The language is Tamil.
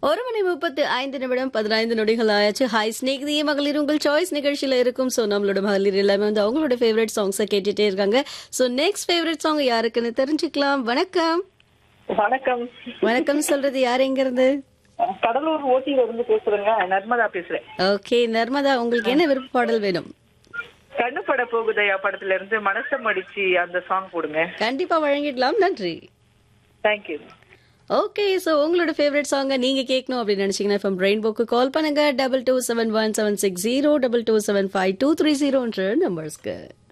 ஒரு மணி முப்பத்து ஐந்து நிமிடம் பதினைந்து நொடிகள் ஆயாச்சு ஹாய் ஸ்நேகிதியே மகளிர் உங்கள் சாய்ஸ் நிகழ்ச்சியில இருக்கும் ஸோ நம்மளோட மகளிர் எல்லாமே வந்து அவங்களோட ஃபேவரட் சாங்ஸை கேட்டுட்டே இருக்காங்க ஸோ நெக்ஸ்ட் ஃபேவரட் சாங் யாருக்குன்னு தெரிஞ்சுக்கலாம் வணக்கம் வணக்கம் வணக்கம் சொல்றது யார் எங்க இருந்து கடலூர் ஓட்டியில இருந்து பேசுறேங்க நர்மதா பேசுறேன் ஓகே நர்மதா உங்களுக்கு என்ன விருப்ப பாடல் வேணும் கண்ணு பட போகுதையா படத்துல இருந்து மனச மடிச்சு அந்த சாங் போடுங்க கண்டிப்பா வழங்கிடலாம் நன்றி தேங்க்யூ ஓகே ஸோ உங்களோட ஃபேவரட் சாங்கை நீங்க கேட்கணும் அப்படின்னு நினைச்சீங்கன்னா ஃப்ரம் ரெயின்போக்கு கால் பண்ணுங்க double two seven one seven six zero double two seven five two three ஜீரோன்ற நம்பர்ஸ்க்கு